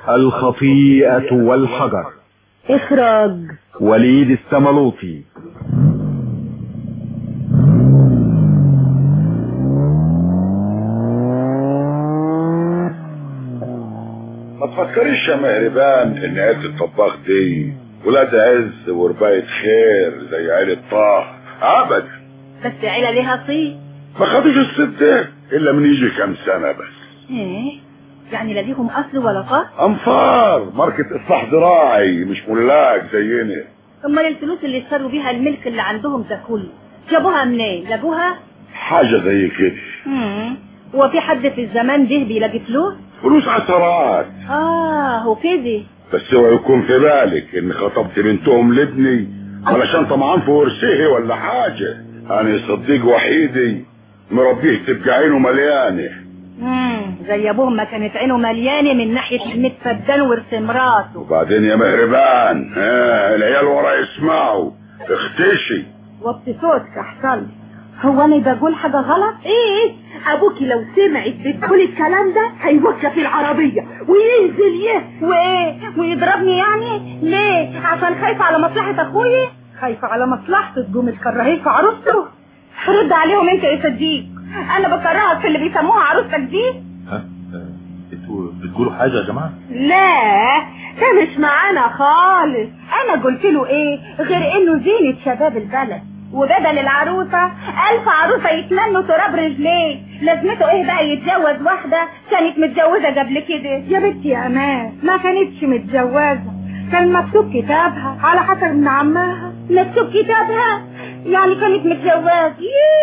الخطيئة والحجر اخراج وليد السملوطي ما تفكريش يا مهربان ان عيلة الطباخ دي ولاد عز ورباية خير زي عيلة طه ابدا بس عيلة ليها صيت ما خدوش الست ده الا من يجي كام سنة بس ايه يعني لا ليهم اصل ولا فرق انفار ماركة اصلاح زراعي مش ملاك زينا امال الفلوس اللي اشتروا بيها الملك اللي عندهم ده كله جابوها منين جابوها حاجة زي كده امم هو في حد في الزمان ده بيلاقي فلوس فلوس عثرات اه هو كده بس اوعى يكون في بالك ان خطبت بنتهم لابني علشان طمعان في ورثه ولا حاجة انا صديق وحيدي مربيه تبقى عينه مليانه امم زي ابوهم ما كانت عينه مليانه من ناحيه الميت فدان ورث مراته وبعدين يا مهربان ها العيال ورا يسمعوا اختشي وطي صوتك احسن هو انا بقول حاجه غلط ايه ابوكي لو سمعت بتقول الكلام ده هيوقف العربية وينزل يه وايه ويضربني يعني ليه عشان خايفه على مصلحه اخويا خايفه على مصلحته تقوم تكرهيه في عروسته رد عليهم انت يا صديق انا بكرهك في اللي بيسموها عروستك دي ها انتوا بتقولوا حاجة يا جماعة لا ده مش معانا خالص انا قلت له ايه غير انه زينة شباب البلد وبدل العروسة ألف عروسة يتمنوا تراب رجليه لازمته ايه بقى يتجوز واحدة كانت متجوزة قبل كده يا بنتي يا امان ما كانتش متجوزة كان مكتوب كتابها على حسب ابن عمها مكتوب كتابها يعني كانت متجوزة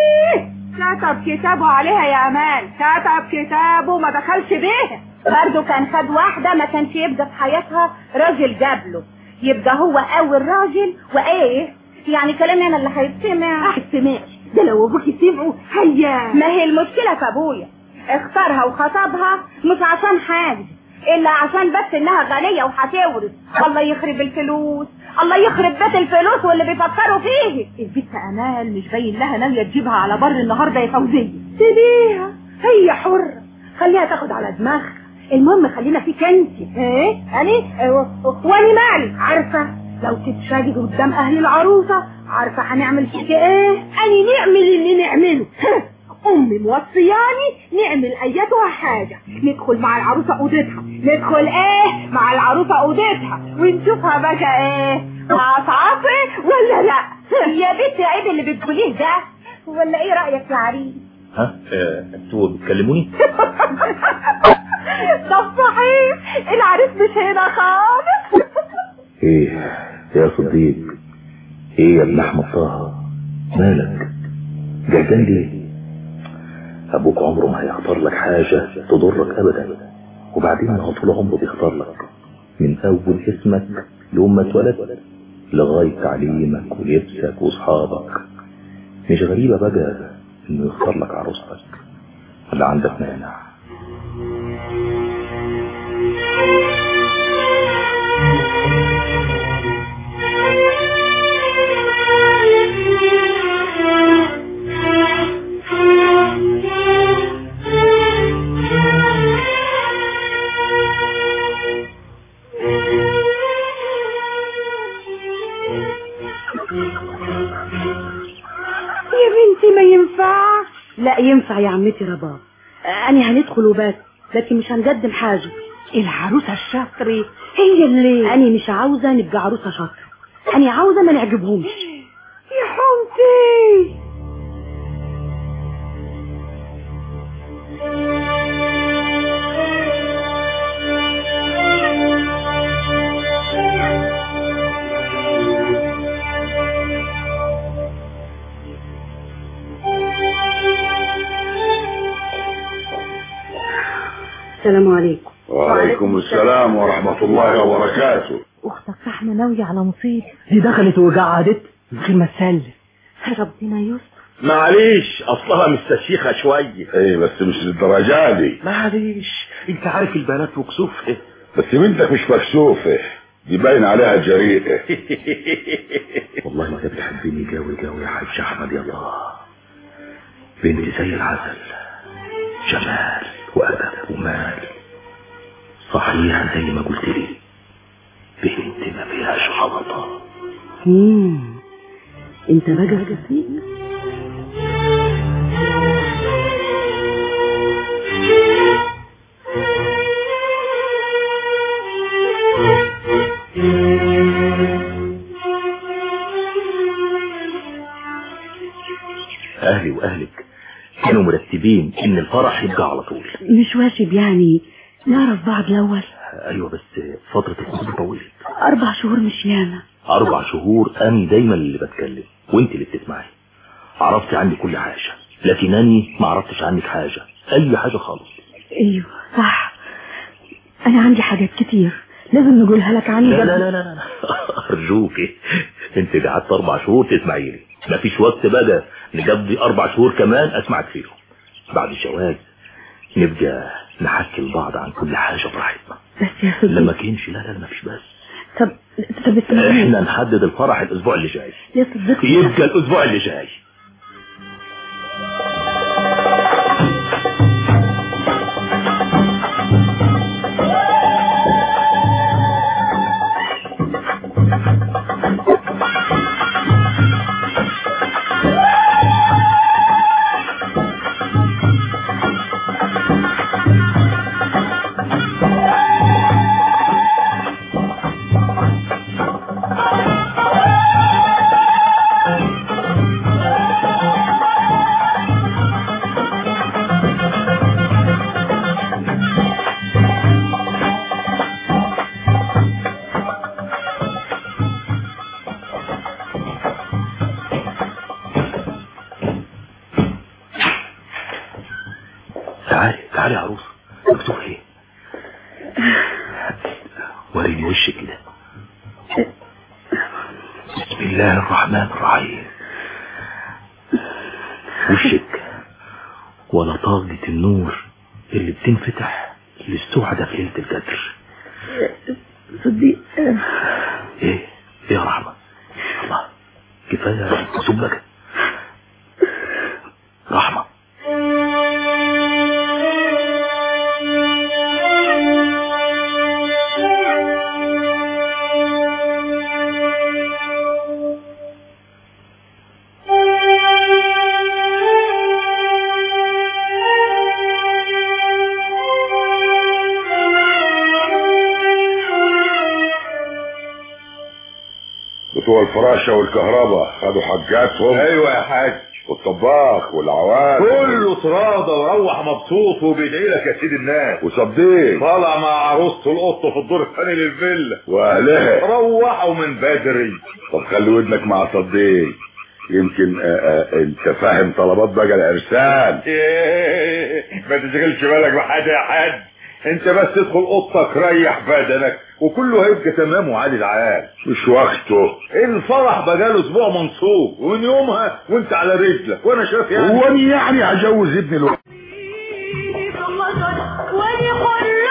ايه كتب كتابه عليها يا امان كتب كتابه ما دخلش بيها برضه كان خد واحدة ما كانش يبقى في حياتها راجل جابله يبقى هو اول راجل وايه يعني كلامي انا اللي هيتسمع سمعش ده لو ابوكي سمعوا هيا ما هي المشكلة في ابويا اختارها وخطبها مش عشان حاجة الا عشان بس انها غنية وهتورث الله يخرب الفلوس الله يخرب بيت الفلوس واللي بيفكروا فيه البت امال مش باين لها ناوية تجيبها على بر النهاردة يا فوزية سيبيها هي حرة خليها تاخد على دماغها المهم خلينا فيك انت ايه انا وانا مالي عارفة لو تتشاجي قدام اهل العروسة عارفة هنعمل فيك ايه انا نعمل اللي نعمله امي موصياني نعمل ايتها حاجة ندخل مع العروسة اوضتها ندخل ايه مع العروسة اوضتها ونشوفها بقى ايه عصعصة ولا لا يا بنتي عيب اللي بتقوليه ده ولا ايه رأيك يا عريس ها آه، انتوا بتكلموني طب صحيح العريس مش هنا خالص ايه يا صديق ايه يا ابن احمد طه مالك جهدان ليه ابوك عمره ما هيختار لك حاجة تضرك ابدا وبعدين هو طول عمره بيختار لك من اول اسمك ليوم ما اتولدت لغاية تعليمك ولبسك واصحابك مش غريبة بقى انه يختار لك عروستك ولا عندك مانع يا بنتي ما ينفعش لا ينفع يا عمتي رباب أنا هندخل وبس لكن مش هنقدم حاجة العروسة الشاطرة هي اللي أنا مش عاوزة نبقى عروسة شاطرة أنا عاوزة ما نعجبهمش يا حمتي السلام عليكم وعليكم السلام ورحمة الله وبركاته أختك فحمة ناوية على مصيبة دي دخلت وقعدت يمكن ما تسلم ربنا يستر معلش اصلها مستشيخة شوية ايه بس مش للدرجة دي معلش انت عارف البنات وكسوفها بس بنتك مش مكسوفة دي باين عليها جريئة والله ما بتحبني قوي قوي يا حاج احمد يا الله بنتي زي العسل جمال وادب ومال صحيح زي ما قلت لي بنت ما فيهاش غلطة مم. انت بقى صديق اهلي واهلك كانوا مرتبين ان الفرح يبقى على طول مش واجب يعني نعرف بعض الاول ايوه بس فترة الخطوبة طولت اربع شهور مش ياما اربع شهور اني دايما اللي بتكلم وانت اللي بتسمعي عرفت عني كل حاجة لكن اني ما عرفتش عنك حاجة اي حاجة خالص ايوه صح انا عندي حاجات كتير لازم نقولها لك عني لا قبل- لا لا لا لا ارجوكي انت قعدت اربع شهور تسمعي لي مفيش وقت بقى نقضي اربع شهور كمان اسمعك فيهم بعد الجواز نبقى نحكي لبعض عن كل حاجة براحتنا بس يا صديق لما كانش لا لا لا مفيش بس طب طب اسمعني احنا نحدد الفرح الاسبوع اللي جاي يا صديق يبقى الاسبوع اللي جاي تعالي تعالي يا عروس مكتوب ايه وريني وشك كده بسم الله الرحمن الرحيم وشك ولا طاقة النور اللي بتنفتح للسعدة في ليلة القدر صديق ايه ايه يا رحمة الله كفاية سبك رحمة بتوع الفراشة والكهرباء خدوا حاجاتهم ايوه يا حاج والطباخ والعواد كله تراضى وروح مبسوط وبيدعي لك يا سيد الناس وصديق طالع مع عروسته القط في الدور الثاني للفيلا واهلها روحوا من بدري طب خلي ودنك مع صديق يمكن آآ آآ انت فاهم طلبات بقى الارسال إيه، ما تشغلش بالك بحاجه يا حاج انت بس ادخل اوضتك ريح بدنك وكله هيبقى تمام وعالي العال مش وقته الفرح بقاله اسبوع منصوب ومن يومها وانت على رجلك وانا شايف يعني هو أنا يعني هجوز ابني الوحيد ولي حر